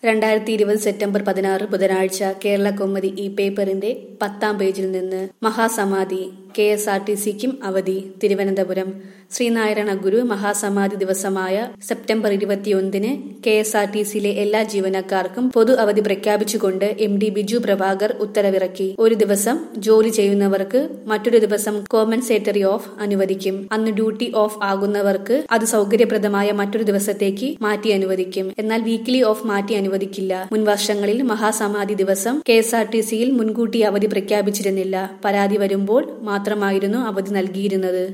രണ്ടായിരത്തി ഇരുപത് സെപ്റ്റംബർ പതിനാറ് ബുധനാഴ്ച കേരള കൗമുദി ഈ പേപ്പറിന്റെ പത്താം പേജിൽ നിന്ന് മഹാസമാധി കെ എസ് ആർ ടി സിക്കും അവധി തിരുവനന്തപുരം ശ്രീനാരായണ ഗുരു മഹാസമാധി ദിവസമായ സെപ്റ്റംബർ ഇരുപത്തിയൊന്നിന് കെ എസ് ആർ ടി സിയിലെ എല്ലാ ജീവനക്കാർക്കും പൊതു അവധി പ്രഖ്യാപിച്ചുകൊണ്ട് എം ഡി ബിജു പ്രഭാകർ ഉത്തരവിറക്കി ഒരു ദിവസം ജോലി ചെയ്യുന്നവർക്ക് മറ്റൊരു ദിവസം കോമ്പൻസേറ്ററി ഓഫ് അനുവദിക്കും അന്ന് ഡ്യൂട്ടി ഓഫ് ആകുന്നവർക്ക് അത് സൗകര്യപ്രദമായ മറ്റൊരു ദിവസത്തേക്ക് മാറ്റി അനുവദിക്കും എന്നാൽ വീക്കിലി ഓഫ് മാറ്റി അനുവദിക്കില്ല മുൻ വർഷങ്ങളിൽ മഹാസമാധി ദിവസം കെ എസ് ആർ ടി സിയിൽ മുൻകൂട്ടി അവധി പ്രഖ്യാപിച്ചിരുന്നില്ല പരാതി വരുമ്പോൾ മാത്രമായിരുന്നു അവധി നൽകിയിരുന്നത്